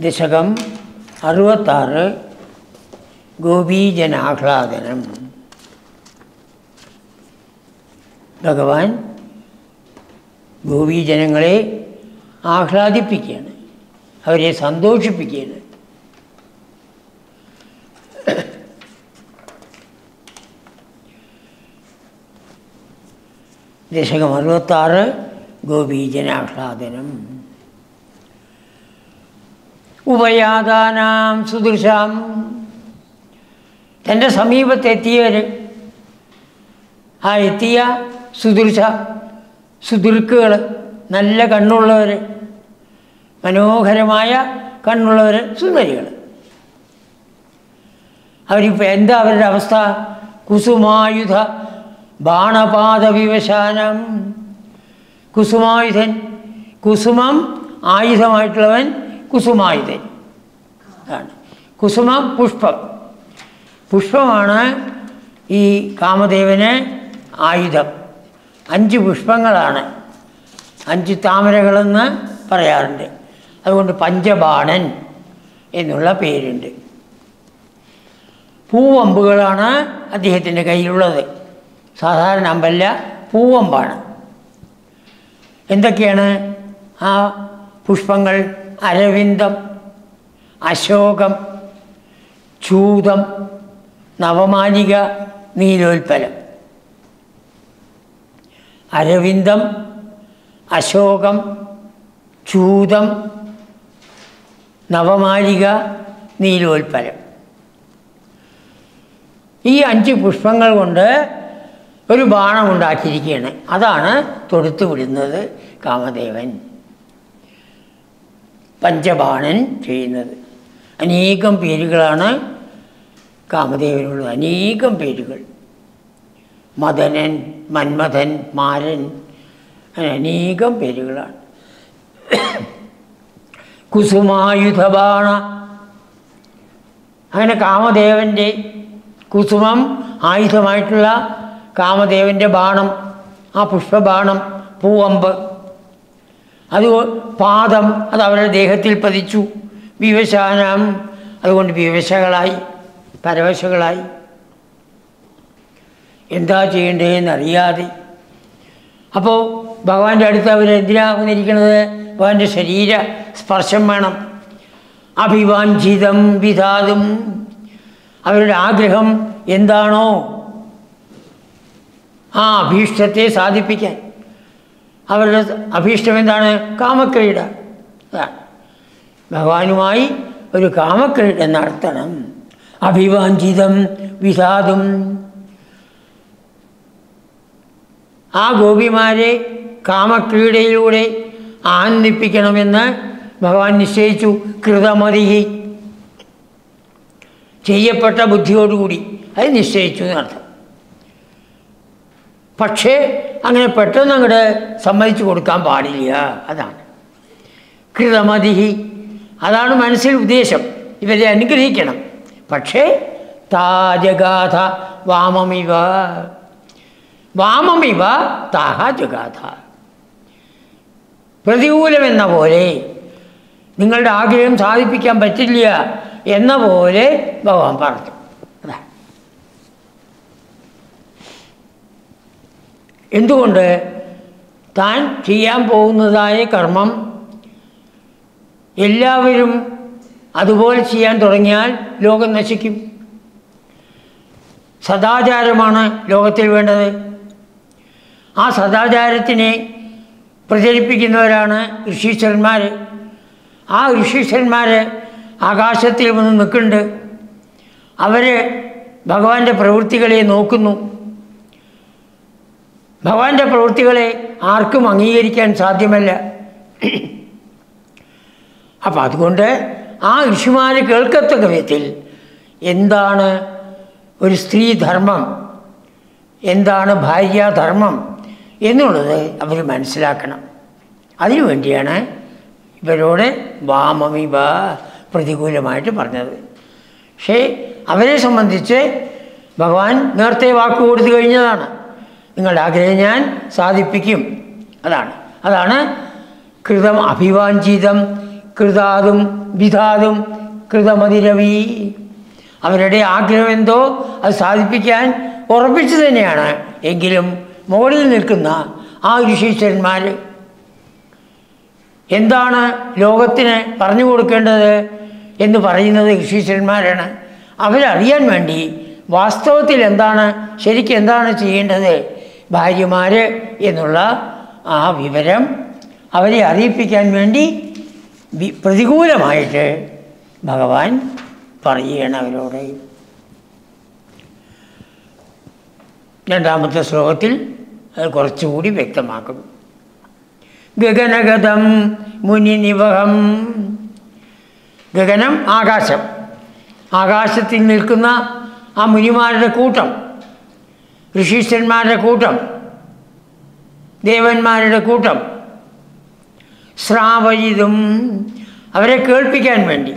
ദശകം അറുപത്താറ് ഗോപീജനാഹ്ലാദനം ഭഗവാൻ ഗോപീജനങ്ങളെ ആഹ്ലാദിപ്പിക്കുകയാണ് അവരെ സന്തോഷിപ്പിക്കുകയാണ് ദശകം അറുപത്താറ് ഗോപീജനാഹ്ലാദനം ഉപയാതാനാം സുദൃശാം തൻ്റെ സമീപത്തെത്തിയവർ ആ എത്തിയ സുദൃശ സുദൃക്കുകൾ നല്ല കണ്ണുള്ളവർ മനോഹരമായ കണ്ണുള്ളവർ സുന്ദരികൾ അവരിപ്പോൾ എന്താ അവരുടെ അവസ്ഥ കുസുമായുധ ബാണപാത വിവശാനം കുസുമായുധൻ കുസുമം ആയുധമായിട്ടുള്ളവൻ കുസുമായുധൻ ആണ് കുസുമം പുഷ്പം പുഷ്പമാണ് ഈ കാമദേവന് ആയുധം അഞ്ച് പുഷ്പങ്ങളാണ് അഞ്ച് താമരകളെന്ന് പറയാറുണ്ട് അതുകൊണ്ട് പഞ്ചബാണൻ എന്നുള്ള പേരുണ്ട് പൂവമ്പുകളാണ് അദ്ദേഹത്തിൻ്റെ കയ്യിലുള്ളത് സാധാരണ അമ്പല്ല പൂവമ്പാണ് എന്തൊക്കെയാണ് ആ പുഷ്പങ്ങൾ അരവിന്ദം അശോകം ചൂതം നവമാലിക നീലോൽപ്പലം അരവിന്ദം അശോകം ചൂതം നവമാലിക നീലോൽപ്പലം ഈ അഞ്ച് പുഷ്പങ്ങൾ കൊണ്ട് ഒരു ബാണം ഉണ്ടാക്കിയിരിക്കുകയാണ് അതാണ് തൊടുത്തു വിടുന്നത് കാമദേവൻ പഞ്ചബാണൻ ചെയ്യുന്നത് അനേകം പേരുകളാണ് കാമദേവനുള്ളത് അനേകം പേരുകൾ മദനൻ മന്മഥൻ മാരൻ അങ്ങനെ അനേകം പേരുകളാണ് കുസുമായുധബാണ അങ്ങനെ കാമദേവൻ്റെ കുസുമം ആയുധമായിട്ടുള്ള കാമദേവൻ്റെ ബാണം ആ പുഷ്പബാണം പൂവമ്പ് അത് പാദം അത് അവരുടെ ദേഹത്തിൽ പതിച്ചു വിവശാനം അതുകൊണ്ട് വിവശകളായി പരവശകളായി എന്താ ചെയ്യേണ്ടതെന്ന് അറിയാതെ അപ്പോൾ ഭഗവാന്റെ അടുത്ത് അവർ എന്തിനാ വന്നിരിക്കുന്നത് ഭഗവാന്റെ ശരീര സ്പർശം വേണം അഭിവാഞ്ചിതം വിധാതും അവരുടെ ആഗ്രഹം എന്താണോ ആ അഭീഷ്ടത്തെ സാധിപ്പിക്കാൻ അവരുടെ അഭീഷ്ടം എന്താണ് കാമക്രീഡ അതാണ് ഭഗവാനുമായി ഒരു കാമക്രീഡ നടത്തണം അഭിവാഞ്ചിതം വിധാതും ആ ഗോപിമാരെ കാമക്രീഡയിലൂടെ ആനന്ദിപ്പിക്കണമെന്ന് ഭഗവാൻ നിശ്ചയിച്ചു കൃതമതി ചെയ്യപ്പെട്ട ബുദ്ധിയോടുകൂടി അത് നിശ്ചയിച്ചു എന്നർത്ഥം പക്ഷേ അങ്ങനെ പെട്ടെന്ന് അങ്ങോട്ട് സമ്മതിച്ചു കൊടുക്കാൻ പാടില്ല അതാണ് കൃതമതി അതാണ് മനസ്സിൽ ഉദ്ദേശം ഇവരെ അനുഗ്രഹിക്കണം പക്ഷേ താജഗാഥ വാമമിവ വാമമിവ താഹ ജഗാഥ പ്രതികൂലമെന്ന പോലെ നിങ്ങളുടെ ആഗ്രഹം സാധിപ്പിക്കാൻ പറ്റില്ല എന്ന പോലെ ഭഗവാൻ പറഞ്ഞു അതാണ് എന്തുകൊണ്ട് താൻ ചെയ്യാൻ പോകുന്നതായ കർമ്മം എല്ലാവരും അതുപോലെ ചെയ്യാൻ തുടങ്ങിയാൽ ലോകം നശിക്കും സദാചാരമാണ് ലോകത്തിൽ വേണ്ടത് ആ സദാചാരത്തിനെ പ്രചരിപ്പിക്കുന്നവരാണ് ഋഷീശ്വരന്മാർ ആ ഋഷീശ്വരന്മാർ ആകാശത്തിൽ വന്ന് നിൽക്കുന്നുണ്ട് അവർ ഭഗവാന്റെ പ്രവൃത്തികളെ നോക്കുന്നു ഭഗവാന്റെ പ്രവൃത്തികളെ ആർക്കും അംഗീകരിക്കാൻ സാധ്യമല്ല അപ്പം അതുകൊണ്ട് ആ ഋഷിമാർ കേൾക്കത്തക്ക വിധത്തിൽ എന്താണ് ഒരു സ്ത്രീ ധർമ്മം എന്താണ് ഭാര്യാധർമ്മം എന്നുള്ളത് അവർ മനസ്സിലാക്കണം അതിനു വേണ്ടിയാണ് ഇവരോട് വാമമിവ പ്രതികൂലമായിട്ട് പറഞ്ഞത് പക്ഷേ അവരെ സംബന്ധിച്ച് ഭഗവാൻ നേരത്തെ വാക്ക് കൊടുത്തു കഴിഞ്ഞതാണ് നിങ്ങളുടെ ആഗ്രഹം ഞാൻ സാധിപ്പിക്കും അതാണ് അതാണ് കൃതം അഭിവാഞ്ചിതം കൃതാതും വിധാതും കൃതമതിരവി അവരുടെ ആഗ്രഹം എന്തോ അത് സാധിപ്പിക്കാൻ ഉറപ്പിച്ചു തന്നെയാണ് എങ്കിലും മുകളിൽ നിൽക്കുന്ന ആ ഋഷീശ്വരന്മാർ എന്താണ് ലോകത്തിന് പറഞ്ഞു കൊടുക്കേണ്ടത് എന്ന് പറയുന്നത് ഋഷീശ്വരന്മാരാണ് അവരറിയാൻ വേണ്ടി വാസ്തവത്തിൽ എന്താണ് ശരിക്കും എന്താണ് ചെയ്യേണ്ടത് ഭാര്യമാർ എന്നുള്ള ആ വിവരം അവരെ അറിയിപ്പിക്കാൻ വേണ്ടി വി- പ്രതികൂലമായിട്ട് ഭഗവാൻ പറയുകയാണ് അവരോട് രണ്ടാമത്തെ ശ്ലോകത്തിൽ അത് കുറച്ചുകൂടി വ്യക്തമാക്കുന്നു ഗഗനഗതം മുനിനിവഹം ഗഗനം ആകാശം ആകാശത്തിൽ നിൽക്കുന്ന ആ മുനിമാരുടെ കൂട്ടം ഋഷീശ്വരന്മാരുടെ കൂട്ടം ദേവന്മാരുടെ കൂട്ടം ശ്രാവയിതും അവരെ കേൾപ്പിക്കാൻ വേണ്ടി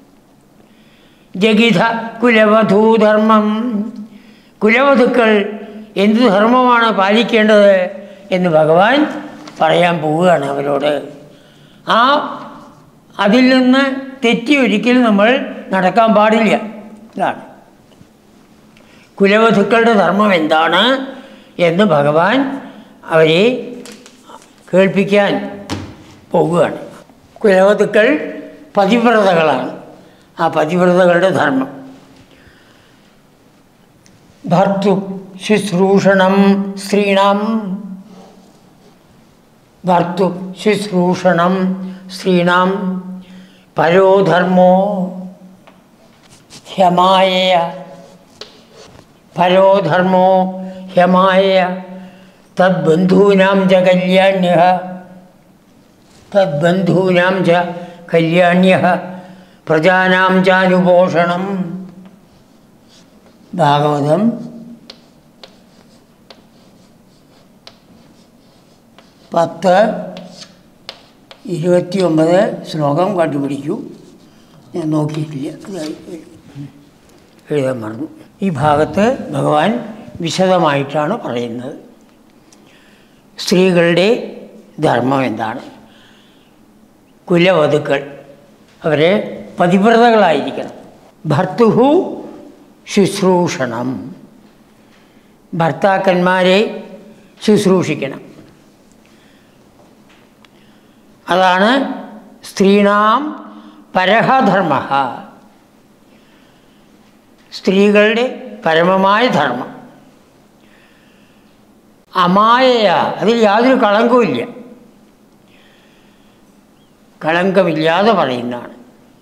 ജഗിത കുലവധൂധർമ്മം കുലവധുക്കൾ എന്ത് ധർമ്മമാണ് പാലിക്കേണ്ടത് എന്ന് ഭഗവാൻ പറയാൻ പോവുകയാണ് അവരോട് ആ അതിൽ നിന്ന് തെറ്റി ഒരിക്കലും നമ്മൾ നടക്കാൻ പാടില്ല ഇതാണ് കുലവധുക്കളുടെ ധർമ്മം എന്താണ് എന്ന് ഭഗവാൻ അവരെ കേൾപ്പിക്കാൻ പോവുകയാണ് കുലവധുക്കൾ പതിവ്രതകളാണ് ആ പതിവ്രതകളുടെ ധർമ്മം ഭർത്തു ശുശ്രൂഷണം സ്ത്രീണം ഭർത്തു ശുശ്രൂഷണം സ്ത്രീണം പരോധർമ്മോ ഹ്യമായ പരോധർമ്മോ ഹ്യമായ തദ്ബന്ധൂനാം ച കല്യാണ്യ തദ്ബന്ധൂനാം ച കല്യാണ്യ പ്രജാനാം ചാനുപോഷണം ഭാഗവതം പത്ത് ഇരുപത്തി ഒമ്പത് ശ്ലോകം കണ്ടുപിടിക്കൂ ഞാൻ നോക്കിയിട്ടില്ല അതായി എഴുതാൻ മറന്നു ഈ ഭാഗത്ത് ഭഗവാൻ വിശദമായിട്ടാണ് പറയുന്നത് സ്ത്രീകളുടെ ധർമ്മം എന്താണ് കുലവധുക്കൾ അവരെ പതിവ്രതകളായിരിക്കണം ഭർത്തുഹു ശുശ്രൂഷണം ഭർത്താക്കന്മാരെ ശുശ്രൂഷിക്കണം അതാണ് സ്ത്രീണാം പരഹധർമ്മ സ്ത്രീകളുടെ പരമമായ ധർമ്മം അമായയ അതിൽ യാതൊരു കളങ്കവുമില്ല കളങ്കമില്ലാതെ പറയുന്നതാണ്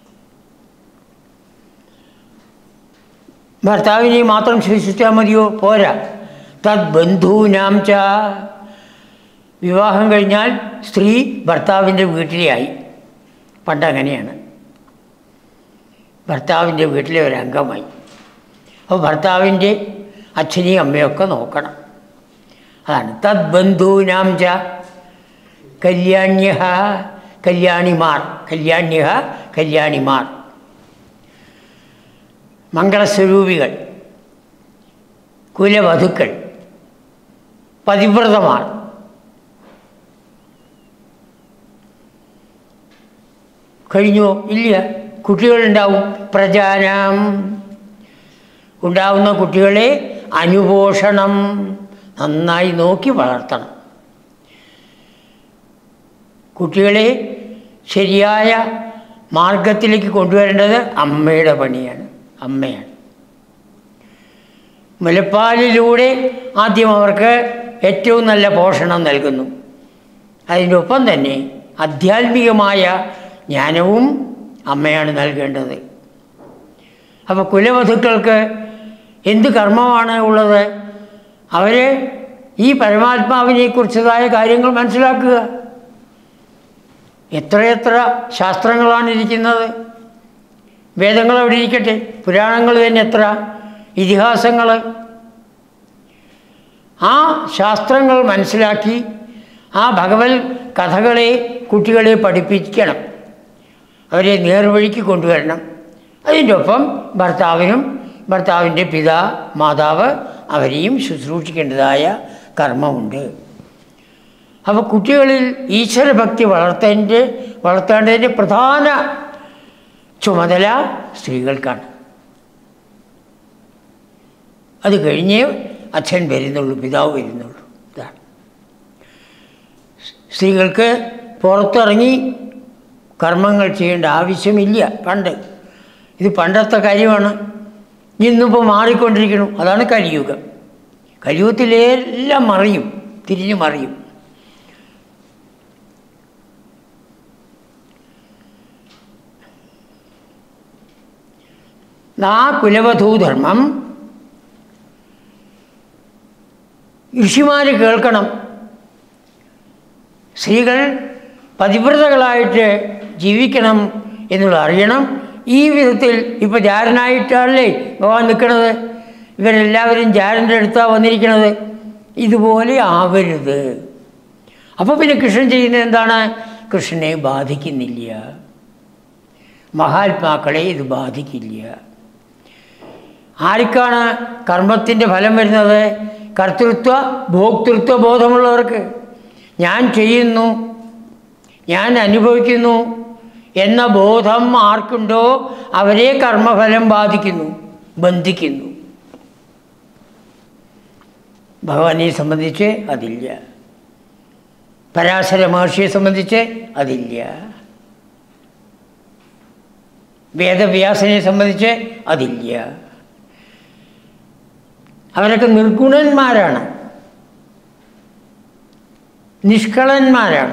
ഭർത്താവിനെ മാത്രം ശുശ്രൂഷിച്ചാൽ മതിയോ പോരാ തദ് ബന്ധൂനാം ച വിവാഹം കഴിഞ്ഞാൽ സ്ത്രീ ഭർത്താവിൻ്റെ വീട്ടിലെയായി പണ്ടങ്ങനെയാണ് ഭർത്താവിൻ്റെ വീട്ടിലെ ഒരു അംഗമായി അപ്പോൾ ഭർത്താവിൻ്റെ അച്ഛനെയും അമ്മയൊക്കെ നോക്കണം അതാണ് തദ് ബന്ധൂനാം ച കല്യാണ്യ കല്യാണിമാർ കല്യാണ്യ കല്യാണിമാർ മംഗളസ്വരൂപികൾ കുലവധുക്കൾ പതിവ്രതമാർ കഴിഞ്ഞോ ഇല്ല കുട്ടികളുണ്ടാവും പ്രജാനാം ഉണ്ടാവുന്ന കുട്ടികളെ അനുപോഷണം നന്നായി നോക്കി വളർത്തണം കുട്ടികളെ ശരിയായ മാർഗത്തിലേക്ക് കൊണ്ടുവരേണ്ടത് അമ്മയുടെ പണിയാണ് അമ്മയാണ് മുലപ്പാലിലൂടെ ആദ്യം അവർക്ക് ഏറ്റവും നല്ല പോഷണം നൽകുന്നു അതിൻ്റെ ഒപ്പം തന്നെ ആധ്യാത്മികമായ ജ്ഞാനവും അമ്മയാണ് നൽകേണ്ടത് അപ്പോൾ കുലവധുക്കൾക്ക് എന്ത് കർമ്മമാണ് ഉള്ളത് അവർ ഈ പരമാത്മാവിനെക്കുറിച്ചതായ കാര്യങ്ങൾ മനസ്സിലാക്കുക എത്രയെത്ര ശാസ്ത്രങ്ങളാണ് ഇരിക്കുന്നത് വേദങ്ങൾ അവിടെ ഇരിക്കട്ടെ പുരാണങ്ങൾ തന്നെ എത്ര ഇതിഹാസങ്ങൾ ആ ശാസ്ത്രങ്ങൾ മനസ്സിലാക്കി ആ ഭഗവത് കഥകളെ കുട്ടികളെ പഠിപ്പിക്കണം അവരെ നേർവഴിക്ക് കൊണ്ടുവരണം അതിൻ്റെ ഒപ്പം ഭർത്താവിനും ഭർത്താവിൻ്റെ പിതാ മാതാവ് അവരെയും ശുശ്രൂഷിക്കേണ്ടതായ കർമ്മമുണ്ട് അപ്പോൾ കുട്ടികളിൽ ഈശ്വരഭക്തി വളർത്തേണ്ട വളർത്തേണ്ടതിൻ്റെ പ്രധാന ചുമതല സ്ത്രീകൾക്കാണ് അത് കഴിഞ്ഞേ അച്ഛൻ വരുന്നുള്ളൂ പിതാവ് വരുന്നുള്ളൂ ഇതാണ് സ്ത്രീകൾക്ക് പുറത്തിറങ്ങി കർമ്മങ്ങൾ ചെയ്യേണ്ട ആവശ്യമില്ല പണ്ട് ഇത് പണ്ടത്തെ കാര്യമാണ് ഇന്നിപ്പോൾ മാറിക്കൊണ്ടിരിക്കുന്നു അതാണ് കലിയുഗം കലിയുഗത്തിലെല്ലാം മറിയും തിരിഞ്ഞു മറിയും ആ കുലവധൂധർമ്മം ഋഷിമാർ കേൾക്കണം സ്ത്രീകൾ പതിവ്രതകളായിട്ട് ജീവിക്കണം എന്നുള്ളത് അറിയണം ഈ വിധത്തിൽ ഇപ്പോൾ ജാരനായിട്ടല്ലേ ഭഗവാൻ നിൽക്കണത് ഇവരെല്ലാവരും ജാരൻ്റെ അടുത്താണ് വന്നിരിക്കുന്നത് ഇതുപോലെ ആവരുത് അപ്പോൾ പിന്നെ കൃഷ്ണൻ ചെയ്യുന്നത് എന്താണ് കൃഷ്ണനെ ബാധിക്കുന്നില്ല മഹാത്മാക്കളെ ഇത് ബാധിക്കില്ല ആർക്കാണ് കർമ്മത്തിൻ്റെ ഫലം വരുന്നത് കർത്തൃത്വ ഭോക്തൃത്വ ബോധമുള്ളവർക്ക് ഞാൻ ചെയ്യുന്നു ഞാൻ അനുഭവിക്കുന്നു എന്ന ബോധം ആർക്കുണ്ടോ അവരെ കർമ്മഫലം ബാധിക്കുന്നു ബന്ധിക്കുന്നു ഭഗവാനെ സംബന്ധിച്ച് അതില്ല പരാശര മഹർഷിയെ സംബന്ധിച്ച് അതില്ല വേദവ്യാസനെ സംബന്ധിച്ച് അതില്ല അവരൊക്കെ നിർഗുണന്മാരാണ് നിഷ്കളന്മാരാണ്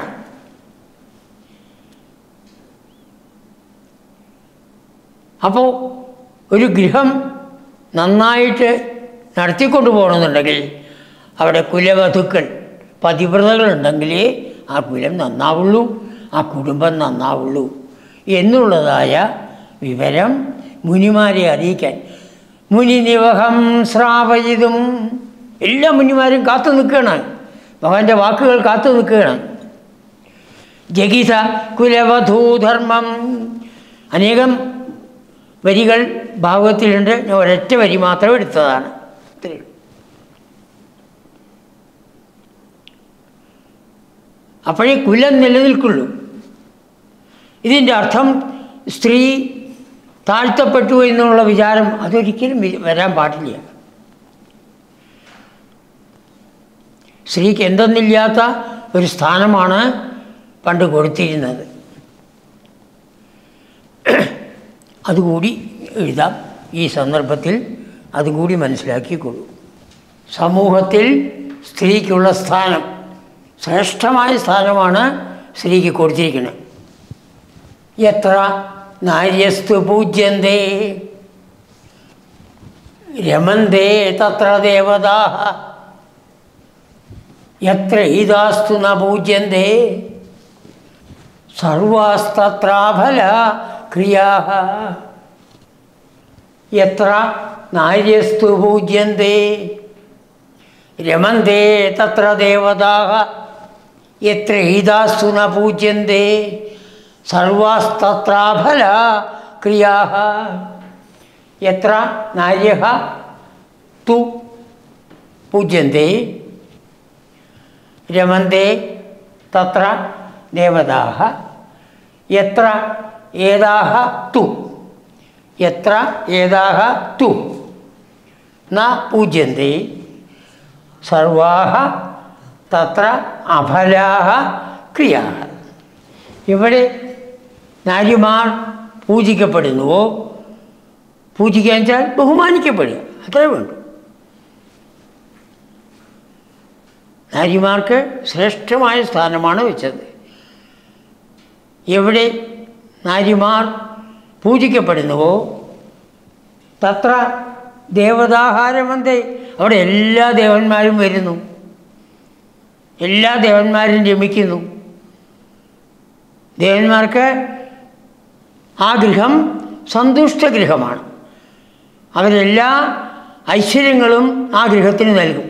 അപ്പോൾ ഒരു ഗൃഹം നന്നായിട്ട് നടത്തിക്കൊണ്ടു പോകണമെന്നുണ്ടെങ്കിൽ അവിടെ കുലവധുക്കൾ പതിവ്രതകളുണ്ടെങ്കിലേ ആ കുലം നന്നാവുള്ളൂ ആ കുടുംബം നന്നാവുള്ളൂ എന്നുള്ളതായ വിവരം മുനിമാരെ അറിയിക്കാൻ മുനിനിവഹം ശ്രാവയിതും എല്ലാ മുനിമാരും കാത്തു നിൽക്കുകയാണ് ഭഗവാന്റെ വാക്കുകൾ കാത്തു നിൽക്കുകയാണ് ജഗിത കുലവധൂധർമ്മം അനേകം വരികൾ ഭാഗവത്തിലുണ്ട് ഞാൻ ഒരൊറ്റ വരി മാത്രം എടുത്തതാണ് ഇത്രയും അപ്പോഴേ കുലം നിലനിൽക്കുള്ളൂ ഇതിൻ്റെ അർത്ഥം സ്ത്രീ താഴ്ത്തപ്പെട്ടു എന്നുള്ള വിചാരം അതൊരിക്കലും വി- വരാൻ പാടില്ല സ്ത്രീക്ക് എന്തെന്നില്ലാത്ത ഒരു സ്ഥാനമാണ് പണ്ട് കൊടുത്തിരുന്നത് അതുകൂടി എഴുതാം ഈ സന്ദർഭത്തിൽ അതുകൂടി മനസ്സിലാക്കിക്കൊള്ളൂ സമൂഹത്തിൽ സ്ത്രീക്കുള്ള സ്ഥാനം ശ്രേഷ്ഠമായ സ്ഥാനമാണ് സ്ത്രീക്ക് കൊടുത്തിരിക്കുന്നത് എത്ര നാര്യസ്തു പൂജ്യന്തേ രമന്തേ തത്ര ദേവതാ എത്ര ഇതാസ്തു ന പൂജ്യന്തേ സർവാസ്തത്രാഫല ക്രിയാ എത്ര നാര്യസ്തു പൂജ്യന്തേ രമന്തേ തത്ര ദേവതാ എത്ര ഹിതാസ്തു ന പൂജ്യന്തേ സർവാസ്തത്രാഫല ക്രിയാ എത്ര നാര്യ തു പൂജ്യന്തേ രമന്തേ തത്ര ദേവതാ എത്ര ഏതാഹ തു എത്ര ഏതാഹ തു ന പൂജ്യന്തേ സർവാഹ തത്ര അഫലാഹ ക്രിയാ ഇവിടെ നാരിമാർ പൂജിക്കപ്പെടുന്നുവോ പൂജിക്കാൻ വെച്ചാൽ ബഹുമാനിക്കപ്പെടുക അത്രേ വേണ്ടു നാരിമാർക്ക് ശ്രേഷ്ഠമായ സ്ഥാനമാണ് വെച്ചത് എവിടെ നാരിമാർ പൂജിക്കപ്പെടുന്നുവോ തത്ര ദേവതാഹാരമന്തേ അവിടെ എല്ലാ ദേവന്മാരും വരുന്നു എല്ലാ ദേവന്മാരും രമിക്കുന്നു ദേവന്മാർക്ക് ആ ഗൃഹം സന്തുഷ്ട ഗൃഹമാണ് അവരെല്ലാ ഐശ്വര്യങ്ങളും ആ ഗൃഹത്തിന് നൽകും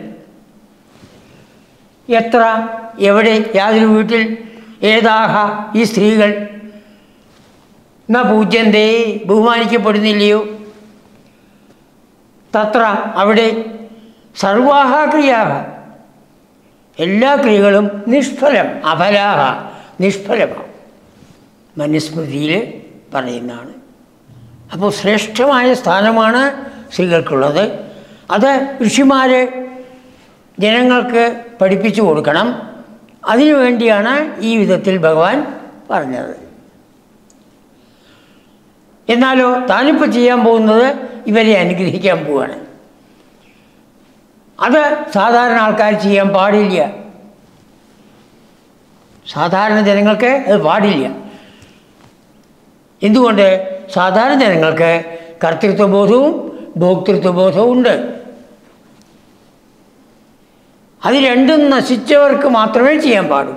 എത്ര എവിടെ യാതൊരു വീട്ടിൽ ഏതാഹ ഈ സ്ത്രീകൾ ന പൂജ്യന്തേ ബഹുമാനിക്കപ്പെടുന്നില്ലയോ തത്ര അവിടെ സർവാഹ ക്രിയാഹ എല്ലാ ക്രിയകളും നിഷ്ഫലം അഫലാഹ നിഷ്ഫലമാണ് മനുസ്മൃതിയിൽ പറയുന്നതാണ് അപ്പോൾ ശ്രേഷ്ഠമായ സ്ഥാനമാണ് സ്ത്രീകൾക്കുള്ളത് അത് ഋഷിമാർ ജനങ്ങൾക്ക് പഠിപ്പിച്ചു കൊടുക്കണം അതിനു വേണ്ടിയാണ് ഈ വിധത്തിൽ ഭഗവാൻ പറഞ്ഞത് എന്നാലോ താനിപ്പോൾ ചെയ്യാൻ പോകുന്നത് ഇവരെ അനുഗ്രഹിക്കാൻ പോവുകയാണ് അത് സാധാരണ ആൾക്കാർ ചെയ്യാൻ പാടില്ല സാധാരണ ജനങ്ങൾക്ക് അത് പാടില്ല എന്തുകൊണ്ട് സാധാരണ ജനങ്ങൾക്ക് കർത്തൃത്വബോധവും ഭോക്തൃത്വബോധവും ഉണ്ട് അത് രണ്ടും നശിച്ചവർക്ക് മാത്രമേ ചെയ്യാൻ പാടൂ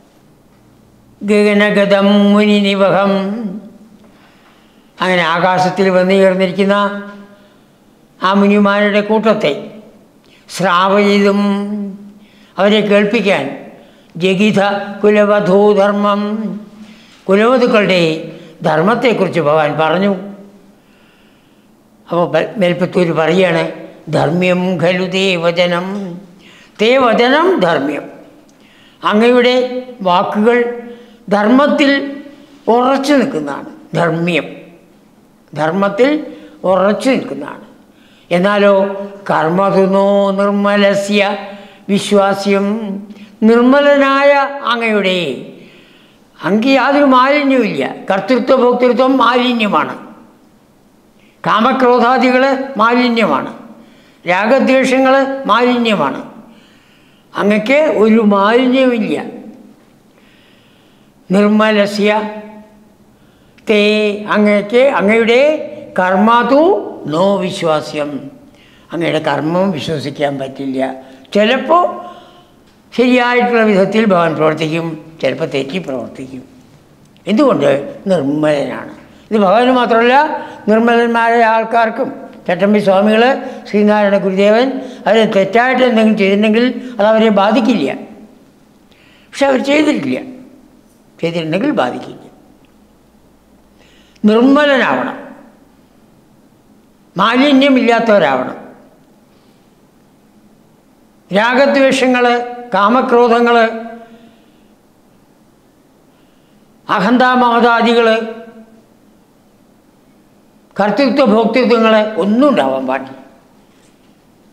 ഗഗനഗതം മുനിനിവഹം അങ്ങനെ ആകാശത്തിൽ വന്നു ചേർന്നിരിക്കുന്ന ആ മുനിമാരുടെ കൂട്ടത്തെ ശ്രാവയിതും അവരെ കേൾപ്പിക്കാൻ ജഗിത കുലവധൂധർമ്മം കുലവധുക്കളുടെ ധർമ്മത്തെക്കുറിച്ച് ഭഗവാൻ പറഞ്ഞു അപ്പോൾ മേൽപ്പത്തൂർ പറയാണ് ധർമ്മ്യം ഖലു തേ വചനം തേ വചനം ധർമ്മ്യം അങ്ങയുടെ വാക്കുകൾ ധർമ്മത്തിൽ ഉറച്ചു നിൽക്കുന്നതാണ് ധർമ്മ്യം ധർമ്മത്തിൽ ഉറച്ചു നിൽക്കുന്നതാണ് എന്നാലോ കർമ്മതുനോ നിർമ്മലസ്യ വിശ്വാസ്യം നിർമ്മലനായ അങ്ങയുടെ അങ്ങ് യാതൊരു മാലിന്യവുമില്ല കർത്തൃത്വ ഭോക്തൃത്വം മാലിന്യമാണ് കാമക്രോധാദികൾ മാലിന്യമാണ് രാഗദ്വേഷങ്ങൾ മാലിന്യമാണ് അങ്ങക്ക് ഒരു മാലിന്യമില്ല നിർമ്മലസ്യ തേ അങ്ങക്ക് അങ്ങയുടെ കർമാതു നോ വിശ്വാസ്യം അങ്ങയുടെ കർമ്മം വിശ്വസിക്കാൻ പറ്റില്ല ചിലപ്പോൾ ശരിയായിട്ടുള്ള വിധത്തിൽ ഭഗവാൻ പ്രവർത്തിക്കും ചിലപ്പോൾ തെറ്റി പ്രവർത്തിക്കും എന്തുകൊണ്ട് നിർമ്മലനാണ് ഇത് ഭഗവാന് മാത്രമല്ല നിർമ്മലന്മാരായ ആൾക്കാർക്കും ചട്ടമ്പി സ്വാമികൾ ശ്രീനാരായണ ഗുരുദേവൻ അവർ തെറ്റായിട്ട് എന്തെങ്കിലും ചെയ്തിട്ടുണ്ടെങ്കിൽ അത് അവരെ ബാധിക്കില്ല പക്ഷെ അവർ ചെയ്തിട്ടില്ല ചെയ്തിട്ടുണ്ടെങ്കിൽ ബാധിക്കില്ല നിർമ്മലനാവണം മാലിന്യമില്ലാത്തവരാവണം രാഗദ്വേഷങ്ങൾ കാമക്രോധങ്ങൾ അഹന്താമമതാദികൾ കർത്തൃത്വ ഭോക്തൃത്വങ്ങൾ ഒന്നും ഉണ്ടാവാൻ പാടില്ല